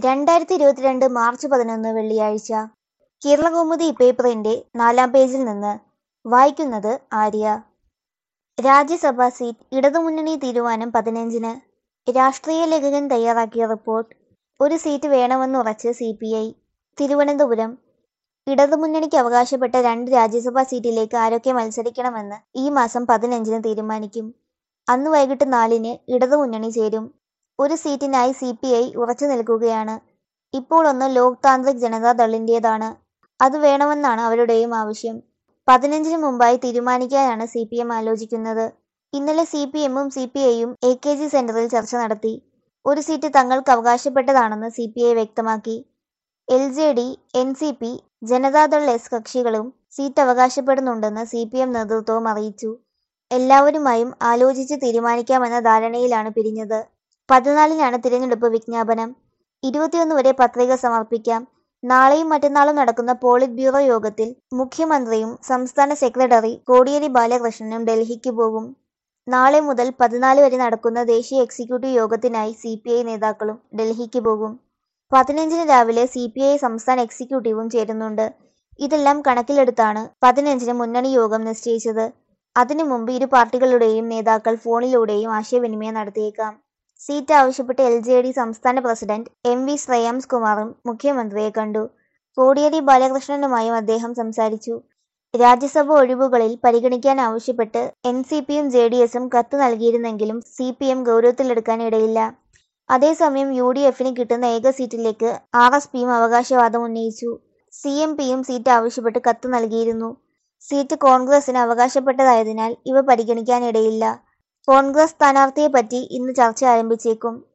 രണ്ടായിരത്തി ഇരുപത്തിരണ്ട് മാർച്ച് പതിനൊന്ന് വെള്ളിയാഴ്ച കേരളകൗമുദി പേപ്പറിന്റെ നാലാം പേജിൽ നിന്ന് വായിക്കുന്നത് ആര്യ രാജ്യസഭാ സീറ്റ് ഇടതുമുന്നണി തീരുമാനം പതിനഞ്ചിന് രാഷ്ട്രീയ ലേഖകൻ തയ്യാറാക്കിയ റിപ്പോർട്ട് ഒരു സീറ്റ് വേണമെന്നുറച്ച് സി പി ഐ തിരുവനന്തപുരം ഇടതുമുന്നണിക്ക് അവകാശപ്പെട്ട രണ്ട് രാജ്യസഭാ സീറ്റിലേക്ക് ആരൊക്കെ മത്സരിക്കണമെന്ന് ഈ മാസം പതിനഞ്ചിന് തീരുമാനിക്കും അന്ന് വൈകിട്ട് നാലിന് ഇടതുമുന്നണി ചേരും ഒരു സീറ്റിനായി സി പി ഐ ഉറച്ചു നിൽക്കുകയാണ് ഇപ്പോൾ ഒന്ന് ലോക് താന്ത്രിക് ജനതാ ദളിന്റേതാണ് അത് വേണമെന്നാണ് അവരുടെയും ആവശ്യം പതിനഞ്ചിന് മുമ്പായി തീരുമാനിക്കാനാണ് സി പി എം ആലോചിക്കുന്നത് ഇന്നലെ സി പി എമ്മും സി പി ഐയും എ കെ ജി സെന്ററിൽ ചർച്ച നടത്തി ഒരു സീറ്റ് തങ്ങൾക്ക് അവകാശപ്പെട്ടതാണെന്ന് സി പി ഐ വ്യക്തമാക്കി L J D N C P Janata Dal S കക്ഷികളും സീറ്റ് അവകാശപ്പെടുന്നുണ്ടെന്ന് സി പി എം നേതൃത്വവും അറിയിച്ചു എല്ലാവരുമായും ആലോചിച്ച് തീരുമാനിക്കാമെന്ന ധാരണയിലാണ് പിരിഞ്ഞത് പതിനാലിനാണ് തിരഞ്ഞെടുപ്പ് വിജ്ഞാപനം ഇരുപത്തിയൊന്ന് വരെ പത്രിക സമർപ്പിക്കാം നാളെയും മറ്റന്നാളും നടക്കുന്ന പോളിറ്റ് ബ്യൂറോ യോഗത്തിൽ മുഖ്യമന്ത്രിയും സംസ്ഥാന സെക്രട്ടറി കോടിയേരി ബാലകൃഷ്ണനും ഡൽഹിക്ക് പോകും നാളെ മുതൽ പതിനാല് വരെ നടക്കുന്ന ദേശീയ എക്സിക്യൂട്ടീവ് യോഗത്തിനായി സി പി ഐ നേതാക്കളും ഡൽഹിക്ക് പോകും പതിനഞ്ചിന് രാവിലെ സി പി ഐ സംസ്ഥാന എക്സിക്യൂട്ടീവും ചേരുന്നുണ്ട് ഇതെല്ലാം കണക്കിലെടുത്താണ് പതിനഞ്ചിന് മുന്നണി യോഗം നിശ്ചയിച്ചത് അതിനു മുമ്പ് ഇരു പാർട്ടികളുടെയും നേതാക്കൾ ഫോണിലൂടെയും ആശയവിനിമയം നടത്തിയേക്കാം സീറ്റ് ആവശ്യപ്പെട്ട് എൽ ജെ ഡി സംസ്ഥാന പ്രസിഡന്റ് എം വി ശ്രേയാംസ് കുമാറും മുഖ്യമന്ത്രിയെ കണ്ടു കോടിയേരി ബാലകൃഷ്ണനുമായും അദ്ദേഹം സംസാരിച്ചു രാജ്യസഭ ഒഴിവുകളിൽ പരിഗണിക്കാൻ ആവശ്യപ്പെട്ട് എൻ സി പിയും ജെ ഡി എസും കത്ത് നൽകിയിരുന്നെങ്കിലും സി പി എം ഗൗരവത്തിലെടുക്കാൻ ഇടയില്ല അതേസമയം യു ഡി എഫിന് കിട്ടുന്ന ഏക സീറ്റിലേക്ക് ആർ എസ് പിയും അവകാശവാദം ഉന്നയിച്ചു സി എം പിയും സീറ്റ് ആവശ്യപ്പെട്ട് കത്ത് നൽകിയിരുന്നു സീറ്റ് കോൺഗ്രസിന് അവകാശപ്പെട്ടതായതിനാൽ ഇവ പരിഗണിക്കാനിടയില്ല കോൺഗ്രസ് സ്ഥാനാർത്ഥിയെ പറ്റി ഇന്ന് ചർച്ച ആരംഭിച്ചേക്കും